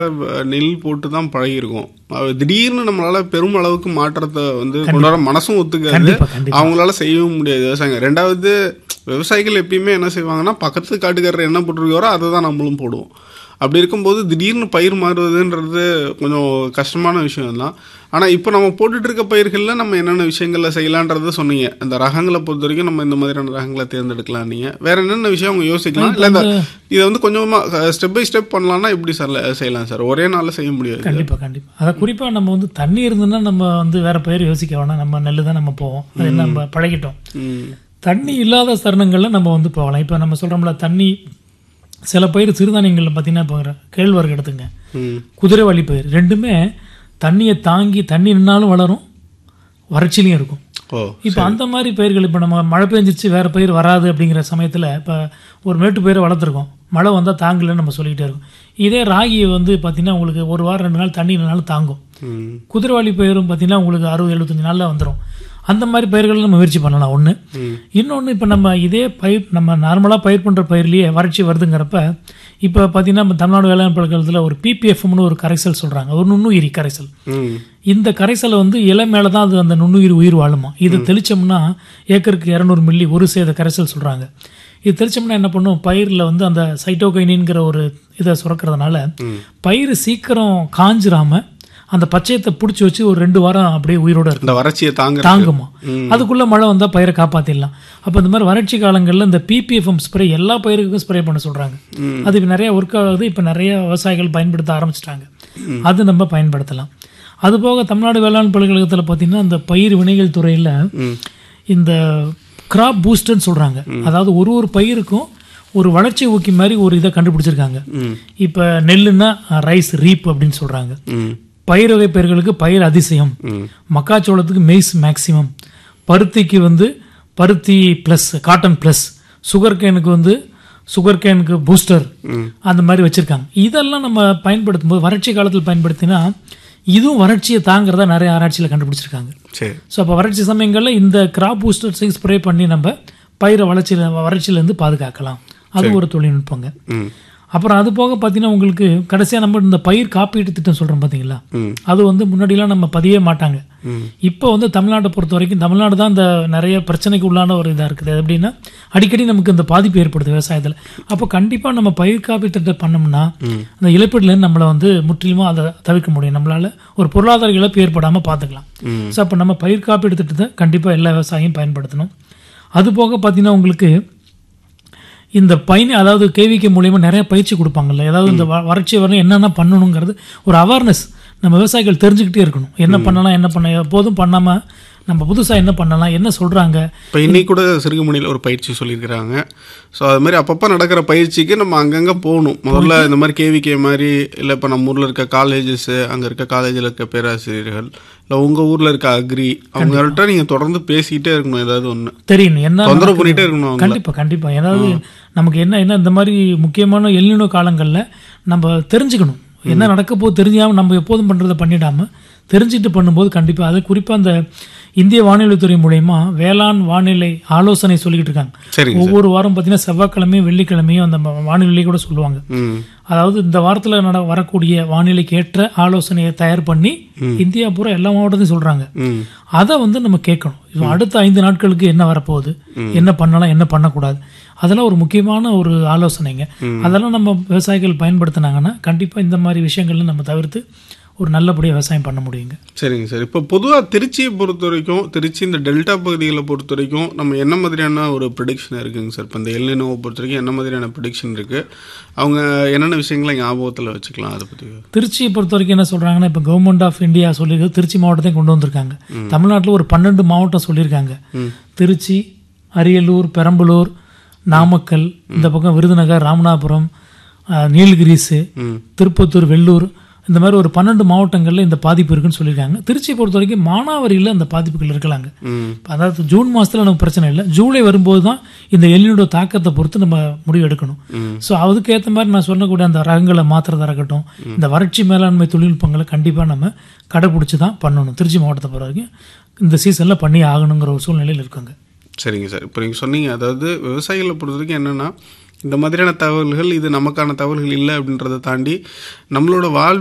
நெல் போட்டு தான் பழகிருக்கோம் அது திடீர்னு நம்மளால பெரும் அளவுக்கு மாற்றத்தை வந்து கொண்டு வர மனசும் ஒத்துக்காது கண்டிப்பா கண்டிப்பா அவங்களால செய்யவும் முடியாது விவசாயிங்க ரெண்டாவது விவசாயிகள் எப்பயுமே என்ன செய்வாங்கன்னா பக்கத்து காட்டுக்காரர் என்ன போட்டிருக்காரோ அதை தான் நம்மளும் போடுவோம் அப்படி இருக்கும்போது திடீர்னு பயிர் மாறுவதுன்றது கொஞ்சம் கஷ்டமான விஷயம் தான் ஆனால் இப்போ நம்ம போட்டுட்டு இருக்க பயிர்களில் நம்ம என்னென்ன விஷயங்கள்ல செய்யலான்றத சொன்னீங்க இந்த ரகங்களை பொறுத்த வரைக்கும் நம்ம இந்த மாதிரியான ரகங்களை தேர்ந்தெடுக்கலாம் நீங்கள் வேற என்னென்ன விஷயம் அவங்க யோசிக்கலாம் இல்லை இந்த இதை வந்து கொஞ்சமாக ஸ்டெப் பை ஸ்டெப் பண்ணலாம்னா எப்படி சார் செய்யலாம் சார் ஒரே நாளில் செய்ய முடியாது கண்டிப்பா கண்டிப்பா அதை குறிப்பா நம்ம வந்து தண்ணி இருந்ததுன்னா நம்ம வந்து வேற பயிர் யோசிக்க வேணாம் நம்ம நெல்லு தான் நம்ம போவோம் அது நம்ம பழகிட்டோம் ம் தண்ணி இல்லாத தருணங்கள்ல நம்ம வந்து போகலாம் இப்போ நம்ம சொல்றோம்ல தண்ணி சில பயிர் சிறுதானியங்கள்ல பார்த்தீங்கன்னா இப்போ கேழ்வரகு எடுத்துங்க ம் குதிரைவாளி பயிர் ரெண்டுமே தண்ணியை தாங்கி தண்ணி நின்னாலும் வளரும் வறட்சிலையும் இருக்கும் ஓ இப்போ அந்த மாதிரி பயிர்கள் இப்போ நம்ம மழை பெஞ்சிருச்சு வேற பயிர் வராது அப்படிங்கிற சமயத்தில் இப்போ ஒரு மேட்டு பயிரை வளர்த்துருக்கோம் மழை வந்தால் தாங்கலைன்னு நம்ம சொல்லிக்கிட்டே இருக்கோம் இதே ராகி வந்து பார்த்தீங்கன்னா உங்களுக்கு ஒரு வாரம் ரெண்டு நாள் தண்ணி நின்னாலும் தாங்கும் ம் குதிரைவாளி பயிரும் பார்த்தீங்கன்னா உங்களுக்கு அறுபது எழுபத்தஞ்சு நாளில் வந்துடும் அந்த மாதிரி பயிர்கள் நம்ம முயற்சி பண்ணலாம் ஒன்று இன்னொன்று இப்போ நம்ம இதே பயிர் நம்ம நார்மலாக பயிர் பண்ணுற பயிர்லேயே வறட்சி வருதுங்கிறப்ப இப்போ பார்த்தீங்கன்னா நம்ம தமிழ்நாடு வேளாண் பல்கலைக்கழகத்தில் ஒரு பிபிஎஃப்னு ஒரு கரைசல் சொல்கிறாங்க ஒரு நுண்ணுயிரி கரைசல் ம் இந்த கரைசலை வந்து இலை மேலே தான் அது அந்த நுண்ணுயிர் உயிர் வாழுமா இது தெளிச்சோம்னா ஏக்கருக்கு இரநூறு மில்லி ஒரு சேத கரைசல் சொல்கிறாங்க இது தெளிச்சோம்னா என்ன பண்ணும் பயிரில் வந்து அந்த சைட்டோகைனின்கிற ஒரு இதை சுரக்கிறதுனால பயிர் சீக்கிரம் காஞ்சிராம அந்த பச்சையத்தை பிடிச்சி வச்சு ஒரு ரெண்டு வாரம் அப்படியே உயிரோட இருக்கும் இந்த வறட்சியை தாங்க தாங்குமா அதுக்குள்ள மழை வந்தா பயிரை காப்பாத்திடலாம் அப்ப இந்த மாதிரி வறட்சி காலங்கள்ல இந்த பிபிஎஃப்எம் ஸ்ப்ரே எல்லா பயிருக்கும் ஸ்ப்ரே பண்ண சொல்றாங்க அது இப்ப நிறைய ஒர்க் ஆகுது இப்ப நிறைய விவசாயிகள் பயன்படுத்த ஆரம்பிச்சிட்டாங்க அது நம்ம பயன்படுத்தலாம் அது போக தமிழ்நாடு வேளாண் பல்கலைக்கழகத்துல பாத்தீங்கன்னா இந்த பயிர் வினைகள் துறையில இந்த கிராப் பூஸ்டர்னு சொல்றாங்க அதாவது ஒரு ஒரு பயிருக்கும் ஒரு வளர்ச்சி ஊக்கி மாதிரி ஒரு இதை கண்டுபிடிச்சிருக்காங்க இப்ப நெல்லுன்னா ரைஸ் ரீப் அப்படின்னு சொல்றாங்க ம் பயிர் வகை பயிர்களுக்கு பயிர் அதிசயம் மக்காச்சோளத்துக்கு மெய்ஸ் மேக்சிமம் பருத்திக்கு வந்து பருத்தி ப்ளஸ் காட்டன் ப்ளஸ் சுகர் கேனுக்கு வந்து சுகர் கேனுக்கு பூஸ்டர் அந்த மாதிரி வச்சிருக்காங்க இதெல்லாம் நம்ம பயன்படுத்தும் போது வறட்சி காலத்தில் பயன்படுத்தினா இதுவும் வறட்சியை தாங்கிறதா நிறைய ஆராய்ச்சியில் கண்டுபிடிச்சிருக்காங்க சரி ஸோ அப்போ வறட்சி சமயங்களில் இந்த கிராப் பூஸ்டர் ஸ்ப்ரே பண்ணி நம்ம பயிரை வளர்ச்சியில் வறட்சியிலேருந்து பாதுகாக்கலாம் அது ஒரு தொழில்நுட்பங்க ம் அப்புறம் அது போக பார்த்தீங்கன்னா உங்களுக்கு கடைசியாக நம்ம இந்த பயிர் காப்பீட்டு திட்டம் சொல்கிறோம் பார்த்தீங்களா ம் அது வந்து முன்னாடிலாம் நம்ம பதியவே மாட்டாங்க இப்போ வந்து தமிழ்நாட்டை பொறுத்த வரைக்கும் தமிழ்நாடு தான் இந்த நிறைய பிரச்சனைக்கு உள்ளான ஒரு இதாக இருக்குது அது எப்படின்னா அடிக்கடி நமக்கு இந்த பாதிப்பு ஏற்படுது விவசாயத்தில் அப்போ கண்டிப்பாக நம்ம பயிர் காப்பீட்டு திட்டம் பண்ணோம்னா அந்த இழப்பீடுலேருந்து நம்மளை வந்து முற்றிலுமா அதை தவிர்க்க முடியும் நம்மளால ஒரு பொருளாதார இழப்பு ஏற்படாமல் பார்த்துக்கலாம் ஸோ அப்போ நம்ம பயிர் காப்பீடு திட்டத்தை கண்டிப்பாக எல்லா விவசாயியும் பயன்படுத்தணும் அது போக பார்த்தீங்கன்னா உங்களுக்கு இந்த பயணி அதாவது கேவிகே மூலியமா நிறைய பயிற்சி கொடுப்பாங்கல்ல ஏதாவது இந்த வ- வறட்சி வரணும் என்னென்ன பண்ணணுங்கிறது ஒரு அவேர்னஸ் நம்ம விவசாயிகள் தெரிஞ்சுக்கிட்டே இருக்கணும் என்ன பண்ணலாம் என்ன பண்ண எப்போதும் பண்ணாம நம்ம புதுசா என்ன பண்ணலாம் என்ன சொல்றாங்க இப்போ இன்னைக்கு கூட சிறுகுமணியில் ஒரு பயிற்சி சொல்லியிருக்கிறாங்க ஸோ அது மாதிரி அப்பப்போ நடக்கிற பயிற்சிக்கு நம்ம அங்கங்கே போகணும் முதல்ல இந்த மாதிரி கேவிகே மாதிரி இல்லை இப்போ நம்ம ஊரில் இருக்க காலேஜஸ் அங்கே இருக்க காலேஜில் இருக்க பேராசிரியர்கள் இல்லை உங்கள் ஊரில் இருக்க அக்ரி அவங்கள்ட்ட நீங்கள் தொடர்ந்து பேசிக்கிட்டே இருக்கணும் ஏதாவது ஒன்று தெரியணும் என்ன தொந்தரவு நடக்குது? பண்ணிட்டே இருக்கணும் அவங்கள. கண்டிப்பா கண்டிப்பா ஏதாவது நமக்கு என்ன என்ன இந்த மாதிரி முக்கியமான எல்லினோ காலங்கள்ல நம்ம தெரிஞ்சுக்கணும் என்ன நடக்க போது தெரிஞ்சாம நம்ம எப்போதும் பண்றதை பண்ணிடாம தெரிஞ்சுட்டு பண்ணும்போது கண்டிப்பா அது குறிப்பா அந்த இந்திய வானிலைத்துறை மூலயமா வேளாண் வானிலை ஆலோசனை சொல்லிக்கிட்டு இருக்காங்க சரிங்க ஒவ்வொரு வாரம் பார்த்தீங்கன்னா செவ்வாய்க்கிழமையும் வெள்ளிக்கிழமையும் அந்த ம- வானிலை கூட சொல்லுவாங்க ம் அதாவது இந்த வாரத்தில் நட வரக்கூடிய வானிலைக்கு ஏற்ற ஆலோசனையை தயார் பண்ணி இந்தியா பூரா எல்லா மாவட்டத்தையும் சொல்றாங்க ம் அதை வந்து நம்ம கேட்கணும் இப்போ அடுத்த ஐந்து நாட்களுக்கு என்ன வரப்போகுது என்ன பண்ணலாம் என்ன பண்ணக்கூடாது அதெல்லாம் ஒரு முக்கியமான ஒரு ஆலோசனைங்க அதெல்லாம் நம்ம விவசாயிகள் பயன்படுத்தினாங்கன்னா கண்டிப்பாக இந்த மாதிரி விஷயங்கள்ல நம்ம தவிர்த்து ஒரு நல்லபடியாக விவசாயம் பண்ண முடியுங்க சரிங்க சார் இப்போ பொதுவாக திருச்சியை பொறுத்த வரைக்கும் திருச்சி இந்த டெல்டா பகுதிகளை பொறுத்த வரைக்கும் நம்ம என்ன மாதிரியான ஒரு ப்ரிடிக்ஷன் இருக்குங்க சார் இப்போ இந்த எல்லினோவை பொறுத்த வரைக்கும் என்ன மாதிரியான ப்ரிடிக்ஷன் இருக்குது அவங்க என்னென்ன விஷயங்களை ஞாபகத்தில் வச்சுக்கலாம் அதை பற்றி திருச்சியை பொறுத்த வரைக்கும் என்ன சொல்றாங்கன்னா இப்போ கவர்மெண்ட் ஆஃப் இந்தியா சொல்லியிருக்கு திருச்சி மாவட்டத்தையும் கொண்டு வந்திருக்காங்க தமிழ்நாட்டில் ஒரு பன்னெண்டு மாவட்டம் சொல்லியிருக்காங்க திருச்சி அரியலூர் பெரம்பலூர் நாமக்கல் இந்த பக்கம் விருதுநகர் ராமநாதபுரம் அஹ், நீலகிரிஸ் திருப்பத்தூர் வெள்ளூர் இந்த மாதிரி ஒரு பன்னெண்டு மாவட்டங்களில் இந்த பாதிப்பு இருக்குன்னு சொல்லியிருக்காங்க திருச்சியை பொறுத்த வரைக்கும் மானாவாரியில் அந்த பாதிப்புகள் இருக்கலாங்க ம் அதாவது ஜூன் மாசத்துல நமக்கு பிரச்சனை இல்லை ஜூலை வரும்போது தான் இந்த எல்லினோட தாக்கத்தை பொறுத்து நம்ம முடிவு எடுக்கணும் ஸோ அதுக்கு ஏற்ற மாதிரி நான் சொல்லக்கூடிய அந்த ரகங்களை மாத்திரதா இருக்கட்டும் இந்த வறட்சி மேலாண்மை தொழில்நுட்பங்களை கண்டிப்பாக நம்ம கடைபிடிச்சி தான் பண்ணணும் திருச்சி மாவட்டத்தை பொறுத்த வரைக்கும் இந்த சீசனில் பண்ணி ஆகணுங்கிற ஒரு சூழ்நிலையில் இருக்காங்க சரிங்க சார் இப்போ நீங்கள் சொன்னீங்க அதாவது விவசாயிகளை பொறுத்த வரைக்கும் என்னென்னா இந்த மாதிரியான தகவல்கள் இது நமக்கான தகவல்கள் இல்லை அப்படின்றத தாண்டி நம்மளோட வாழ்